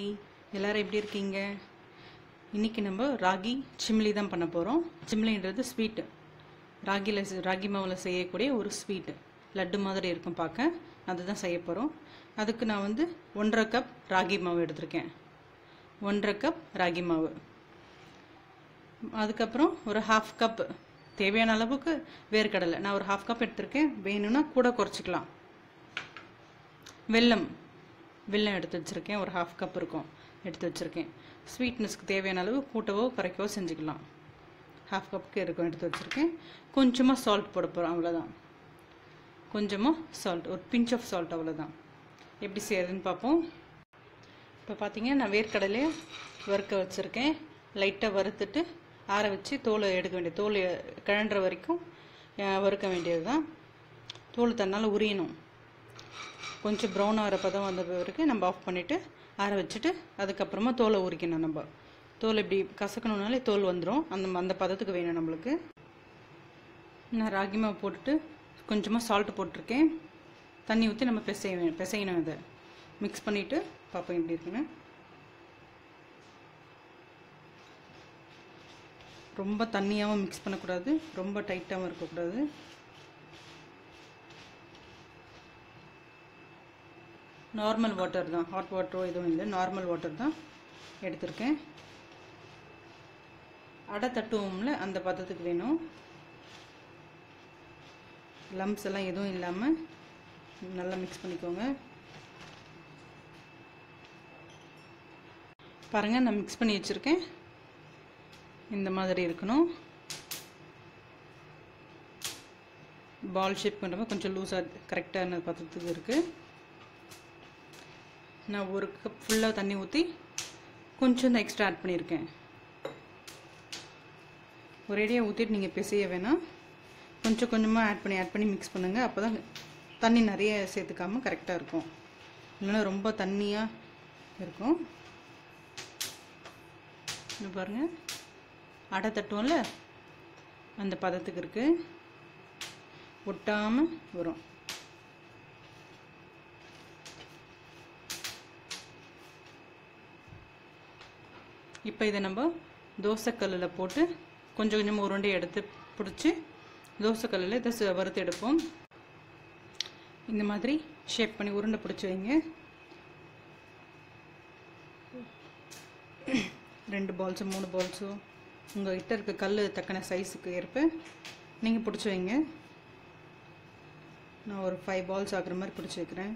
hi எல்லாரும் எப்படி இருக்கீங்க இன்னைக்கு நம்ம ராகி சிம்லி தான் பண்ண போகிறோம் சிம்லின்றது ஸ்வீட்டு ராகியில் ராகி மாவில் செய்யக்கூடிய ஒரு ஸ்வீட்டு லட்டு மாதிரி இருக்கும் பார்க்க அதுதான் செய்ய போகிறோம் அதுக்கு நான் வந்து ஒன்றரை கப் ராகி மாவு எடுத்திருக்கேன் ஒன்றரை கப் ராகி மாவு அதுக்கப்புறம் ஒரு ஹாஃப் கப் தேவையான அளவுக்கு வேர்க்கடலை நான் ஒரு ஹாஃப் கப் எடுத்திருக்கேன் வேணும்னா கூட குறைச்சிக்கலாம் வெல்லம் வெல்லம் எடுத்து வச்சுருக்கேன் ஒரு ஹாஃப் கப் இருக்கும் எடுத்து வச்சுருக்கேன் ஸ்வீட்னஸ்க்கு தேவையான அளவு கூட்டவோ குறைக்கவோ செஞ்சுக்கலாம் ஹாஃப் கப்புக்கு இருக்கும் எடுத்து வச்சுருக்கேன் கொஞ்சமாக சால்ட் போட போகிறோம் அவ்வளோதான் கொஞ்சமாக சால்ட் ஒரு பிஞ்ச் ஆஃப் சால்ட் அவ்வளோதான் எப்படி செய்யறதுன்னு பார்ப்போம் இப்போ பார்த்தீங்க நான் வேர்க்கடலையே வறுக்க வச்சுருக்கேன் லைட்டாக வறுத்துட்டு ஆற வச்சு தோலை எடுக்க வேண்டிய தோல் கிழன்ற வரைக்கும் அஹ், வறுக்க வேண்டியது தான் தோல் தன்னால் உரியணும் கொஞ்சம் ப்ரௌன் ஆகிற பதம் வந்த பிறகு நம்ம ஆஃப் பண்ணிவிட்டு ஆற வச்சுட்டு அதுக்கப்புறமா தோலை உரிக்கணும் நம்ம தோல் இப்படி கசக்கணுனாலே தோல் வந்துடும் அந்த அந்த பதத்துக்கு வேணும் நம்மளுக்கு நான் ராகி மாவு போட்டுட்டு கொஞ்சமாக சால்ட்டு போட்டிருக்கேன் தண்ணி ஊற்றி நம்ம பிசைய பிசையணும் இதை மிக்ஸ் பண்ணிவிட்டு பார்ப்போம் எப்படி இருக்குன்னு ரொம்ப தண்ணியாகவும் மிக்ஸ் பண்ணக்கூடாது ரொம்ப டைட்டாகவும் இருக்கக்கூடாது நார்மல் வாட்டர் தான் ஹாட் வாட்டரோ எதுவும் இல்லை நார்மல் வாட்டர் தான் எடுத்திருக்கேன் அடை தட்டுவோம்ல அந்த பதத்துக்கு வேணும் லம்ஸ் எல்லாம் எதுவும் இல்லாமல் நல்லா மிக்ஸ் பண்ணிக்கோங்க பாருங்கள் நான் மிக்ஸ் பண்ணி வச்சுருக்கேன் இந்த மாதிரி இருக்கணும் பால் ஷேப் பண்ணுறப்ப கொஞ்சம் லூஸாக கரெக்டான பதத்துக்கு இருக்குது நான் ஒரு கப் ஃபுல்லாக தண்ணி ஊற்றி கொஞ்சம் தான் எக்ஸ்ட்ரா ஆட் பண்ணியிருக்கேன் ஒரேடியாக ஊற்றிட்டு நீங்கள் பிசைய வேணாம் கொஞ்சம் கொஞ்சமாக ஆட் பண்ணி ஆட் பண்ணி மிக்ஸ் பண்ணுங்கள் அப்போ தான் தண்ணி நிறைய சேர்த்துக்காமல் கரெக்டாக இருக்கும் இல்லைன்னா ரொம்ப தண்ணியாக இருக்கும் இது பாருங்கள் அடை தட்டுவோம்ல அந்த பதத்துக்கு இருக்குது ஒட்டாமல் வரும் இப்போ இதை நம்ம தோசைக்கல்லில் போட்டு கொஞ்சம் கொஞ்சமாக உருண்டை எடுத்து பிடிச்சி தோசைக்கல்லில் இதை ச- வறுத்து எடுப்போம் இந்த மாதிரி ஷேப் பண்ணி உருண்டை பிடிச்சி வைங்க ரெண்டு பால்ஸு மூணு பால்ஸோ உங்கள் கிட்ட இருக்க கல் தக்கன சைஸுக்கு ஏற்ப நீங்கள் பிடிச்சி வைங்க நான் ஒரு ஃபைவ் பால்ஸ் ஆகுற மாதிரி பிடிச்சி வைக்கிறேன்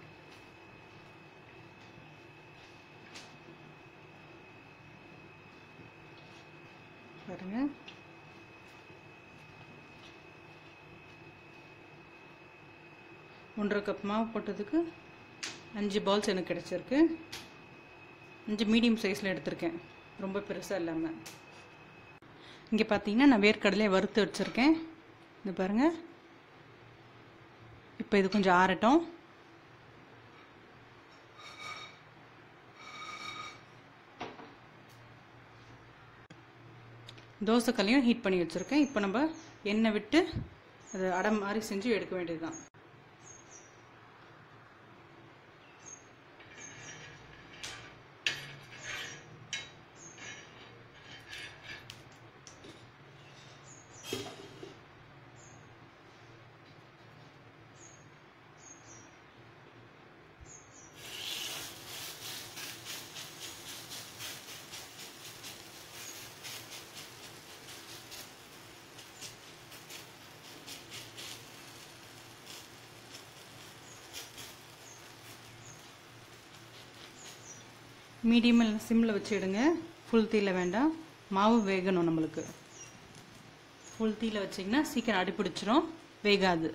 பாருங்க ஒன்றரை கப் மாவு போட்டதுக்கு அஞ்சு பால்ஸ் எனக்கு கிடச்சிருக்கு அஞ்சு மீடியம் சைஸில் எடுத்திருக்கேன் ரொம்ப பெருசாக இல்லாமல் இங்கே பார்த்தீங்கன்னா நான் வேர்க்கடலையை வறுத்து வச்சுருக்கேன் இது பாருங்கள் இப்போ இது கொஞ்சம் ஆறட்டும் தோசைக்கல்லையும் ஹீட் பண்ணி வச்சுருக்கேன் இப்போ நம்ம எண்ணெய் விட்டு அது அடை மாதிரி செஞ்சு எடுக்க வேண்டியதுதான் மீடியம் சிம்மில் வச்சு எடுங்க ஃபுல் தீல வேண்டாம் மாவு வேகணும் நம்மளுக்கு ஃபுல் தீல வச்சிங்கன்னா சீக்கிரம் அடிப்பிடிச்சிரும் வேகாது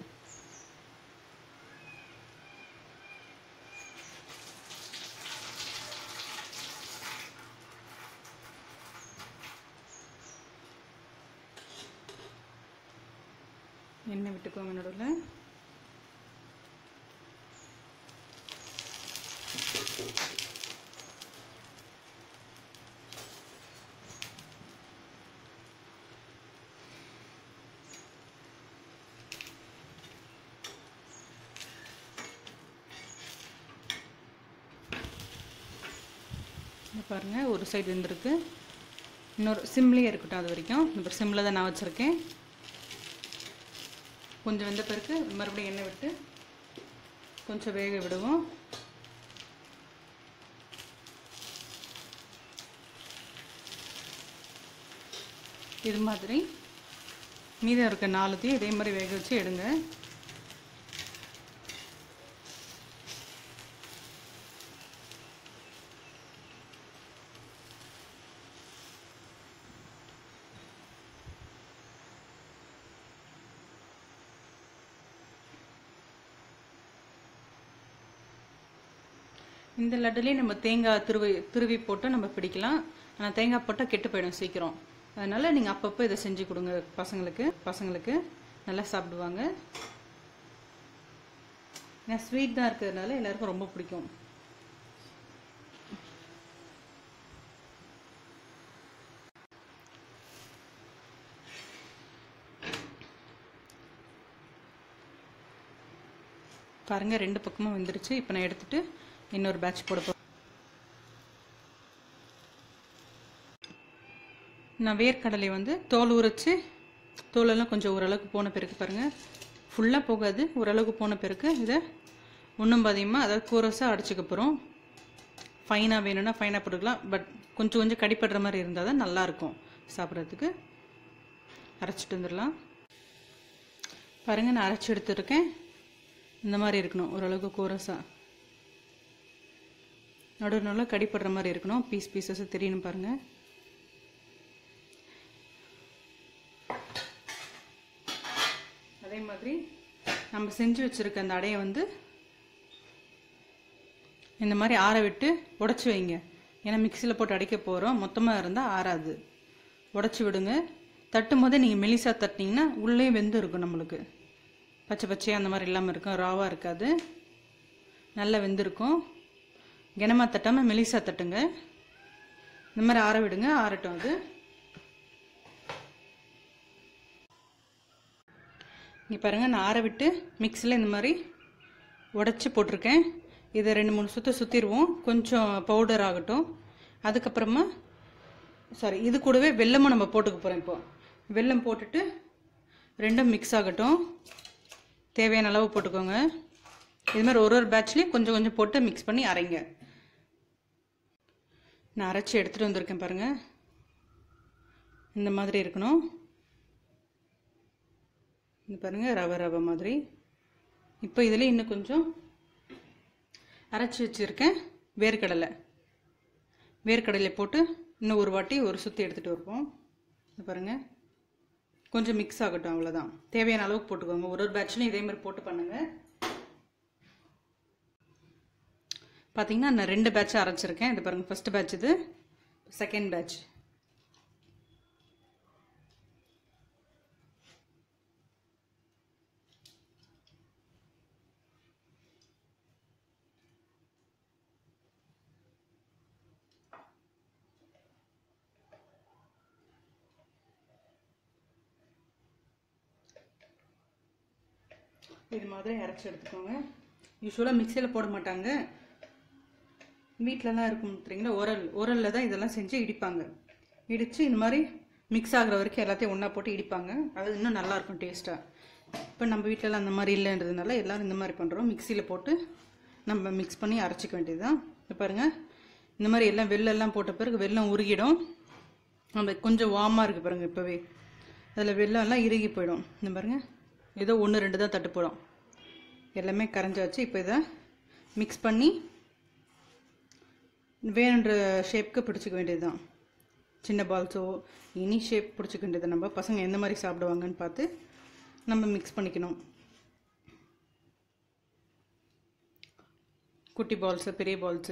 எண்ணெய் விட்டுக்கோங்க நடுவில் இங்க பாருங்க ஒரு சைடு வெந்திருக்கு இன்னொரு சிம்லேயே இருக்கட்டும் அது வரைக்கும் இப்போ சிம்மில் தான் நான் வச்சுருக்கேன் கொஞ்சம் வெந்த பிறகு மறுபடியும் எண்ணெய் விட்டு கொஞ்சம் வேக விடுவோம் இது மாதிரி மீதம் இருக்க நாலுத்தையும் இதே மாதிரி வேக வச்சு எடுங்க இந்த லட்டுலேயே நம்ம தேங்காய் துருவி துருவி போட்டு நம்ம பிடிக்கலாம் ஆனால் தேங்காய் போட்டால் கெட்டு போயிடும் சீக்கிரம் அதனால் நீங்கள் அப்பப்போ இதை செஞ்சு கொடுங்க பசங்களுக்கு பசங்களுக்கு நல்லா சாப்பிடுவாங்க ஏன்னா ஸ்வீட் தான் இருக்கிறதுனால எல்லாருக்கும் ரொம்ப பிடிக்கும் பாருங்க ரெண்டு பக்கமும் வெந்துருச்சு இப்போ நான் எடுத்துட்டு இன்னொரு பேட்ச் போட போறேன் நான் வேர்க்கடலை வந்து தோல் உரிச்சு தோலெல்லாம் கொஞ்சம் ஓரளவுக்கு போன பிறகு பாருங்க ஃபுல்லாக போகாது ஓரளவுக்கு போன பிறகு இதை ஒன்றும் பாதியமாக அதாவது கூரஸாக அடிச்சுக்க போகிறோம் ஃபைனாக வேணும்னா ஃபைனாக போட்டுக்கலாம் பட் கொஞ்சம் கொஞ்சம் கடிப்படுற மாதிரி இருந்தால் தான் நல்லாயிருக்கும் சாப்பிட்றதுக்கு அரைச்சிட்டு வந்துடலாம் பாருங்கள் நான் அரைச்சி எடுத்துருக்கேன் இந்த மாதிரி இருக்கணும் ஓரளவுக்கு கோரஸாக நடு நல்லா கடிப்படுற மாதிரி இருக்கணும் பீஸ் பீசஸ் தெரியணும் பாருங்கள் அதே மாதிரி நம்ம செஞ்சு வச்சுருக்க அந்த அடையை வந்து இந்த மாதிரி ஆற விட்டு உடச்சி வைங்க ஏன்னா மிக்சியில் போட்டு அடைக்க போகிறோம் மொத்தமாக இருந்தால் ஆறாது உடச்சி விடுங்க தட்டும் போதே நீங்கள் மெலிசா தட்டினீங்கன்னா உள்ளே வெந்து இருக்கும் நம்மளுக்கு பச்சை பச்சையாக அந்த மாதிரி இல்லாமல் இருக்கும் ராவாக இருக்காது நல்லா வெந்திருக்கும் கனமாக தட்டாமல் மெலிசா தட்டுங்க இந்த மாதிரி ஆற விடுங்க ஆறட்டும் அது இங்கே பாருங்கள் நான் ஆற விட்டு மிக்ஸியில் இந்த மாதிரி உடச்சி போட்டிருக்கேன் இதை ரெண்டு மூணு சுற்ற சுற்றிடுவோம் கொஞ்சம் பவுடர் ஆகட்டும் அதுக்கப்புறமா சாரி இது கூடவே வெல்லமும் நம்ம போட்டுக்க போகிறோம் இப்போ வெல்லம் போட்டுட்டு ரெண்டும் மிக்ஸ் ஆகட்டும் தேவையான அளவு போட்டுக்கோங்க இது மாதிரி ஒரு ஒரு பேட்ச்லேயும் கொஞ்சம் கொஞ்சம் போட்டு மிக்ஸ் பண்ணி அரைங்க நான் அரைச்சி எடுத்துகிட்டு வந்திருக்கேன் பாருங்கள் இந்த மாதிரி இருக்கணும் இந்த பாருங்கள் ரவை ரவை மாதிரி இப்போ இதில் இன்னும் கொஞ்சம் அரைச்சி வச்சுருக்கேன் வேர்க்கடலை வேர்க்கடலை போட்டு இன்னும் ஒரு வாட்டி ஒரு சுற்றி எடுத்துகிட்டு வருவோம் இது பாருங்கள் கொஞ்சம் மிக்ஸ் ஆகட்டும் அவ்வளோதான் தேவையான அளவுக்கு போட்டுக்கோங்க ஒரு ஒரு பேட்ச்லையும் இதே மாதிரி போட்டு பண்ணுங்கள் பார்த்தீங்கன்னா நான் ரெண்டு பேட்ச் அரைச்சிருக்கேன் இது பாருங்கள் ஃபஸ்ட்டு பேட்ச் இது செகண்ட் பேட்ச் இது மாதிரி அரைச்சி எடுத்துக்கோங்க யூஸ்வலாக மிக்சியில் போட மாட்டாங்க வீட்டிலலாம் இருக்கும் தெரியுங்களா உரல் உரலில் தான் இதெல்லாம் செஞ்சு இடிப்பாங்க இடித்து இந்த மாதிரி மிக்ஸ் ஆகுற வரைக்கும் எல்லாத்தையும் ஒன்றா போட்டு இடிப்பாங்க அது இன்னும் நல்லாயிருக்கும் டேஸ்ட்டாக இப்போ நம்ம வீட்டிலலாம் அந்த மாதிரி இல்லைன்றதுனால எல்லோரும் இந்த மாதிரி பண்ணுறோம் மிக்சியில் போட்டு நம்ம மிக்ஸ் பண்ணி அரைச்சிக்க வேண்டியது தான் இப்போ பாருங்கள் இந்த மாதிரி எல்லாம் வெள்ளெல்லாம் போட்ட பிறகு வெள்ளம் உருகிடும் அந்த கொஞ்சம் வார்மாக இருக்குது பாருங்கள் இப்போவே அதில் வெள்ளம் எல்லாம் இறுகி போயிடும் இந்த பாருங்கள் ஏதோ ஒன்று ரெண்டு தான் தட்டுப்படும் எல்லாமே கரைஞ்சாச்சு இப்போ இதை மிக்ஸ் பண்ணி வேணுன்ற ஷேப்க்கு பிடிச்சிக்க வேண்டியது தான் சின்ன பால்ஸோ எனி ஷேப் பிடிச்சிக்க வேண்டியது நம்ம பசங்க எந்த மாதிரி சாப்பிடுவாங்கன்னு பார்த்து நம்ம மிக்ஸ் பண்ணிக்கணும் குட்டி பால்ஸு பெரிய பால்ஸு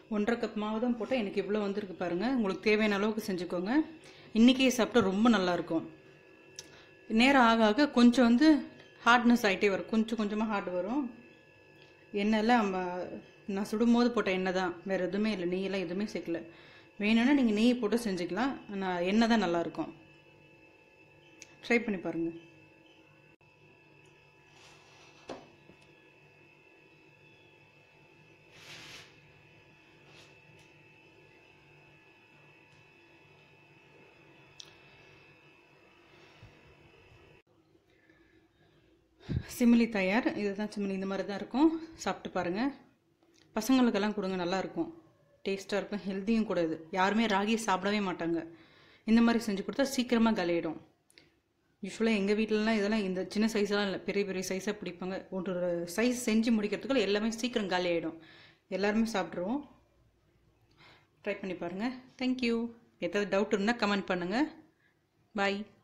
ஒன்றரை கப் மாவு தான் போட்டால் எனக்கு இவ்வளோ வந்திருக்கு பாருங்கள் உங்களுக்கு தேவையான அளவுக்கு செஞ்சுக்கோங்க இன்றைக்கே சாப்பிட்டா ரொம்ப நல்லாயிருக்கும் நேரம் ஆக ஆக கொஞ்சம் வந்து ஹார்ட்னஸ் ஆகிட்டே வரும் கொஞ்சம் கொஞ்சமாக ஹார்ட் வரும் எண்ணெய்லாம் நம்ம நான் சுடும்போது போட்ட எண்ணெய் தான் வேறு எதுவுமே இல்லை நெய்யெல்லாம் எதுவுமே சேர்க்கல வேணும்னா நீங்கள் நெய் போட்டு செஞ்சுக்கலாம் ஆனால் எண்ணெய் தான் நல்லாயிருக்கும் ட்ரை பண்ணி பாருங்கள் சிமிலி தயார் இதுதான் சிமிலி இந்த மாதிரி தான் இருக்கும் சாப்பிட்டு பாருங்கள் பசங்களுக்கெல்லாம் கொடுங்க நல்லாயிருக்கும் டேஸ்ட்டாக இருக்கும் ஹெல்த்தியும் கூட இது யாருமே ராகி சாப்பிடவே மாட்டாங்க இந்த மாதிரி செஞ்சு கொடுத்தா சீக்கிரமாக கலையிடும் யூஸ்வலாக எங்கள் வீட்டிலலாம் இதெல்லாம் இந்த சின்ன சைஸ்லாம் இல்லை பெரிய பெரிய சைஸாக பிடிப்பாங்க ஒரு சைஸ் செஞ்சு முடிக்கிறதுக்குள்ள எல்லாமே சீக்கிரம் காலி ஆகிடும் எல்லாருமே சாப்பிட்ருவோம் ட்ரை பண்ணி பாருங்கள் தேங்க்யூ ஏதாவது டவுட் இருந்தால் கமெண்ட் பண்ணுங்கள் பாய்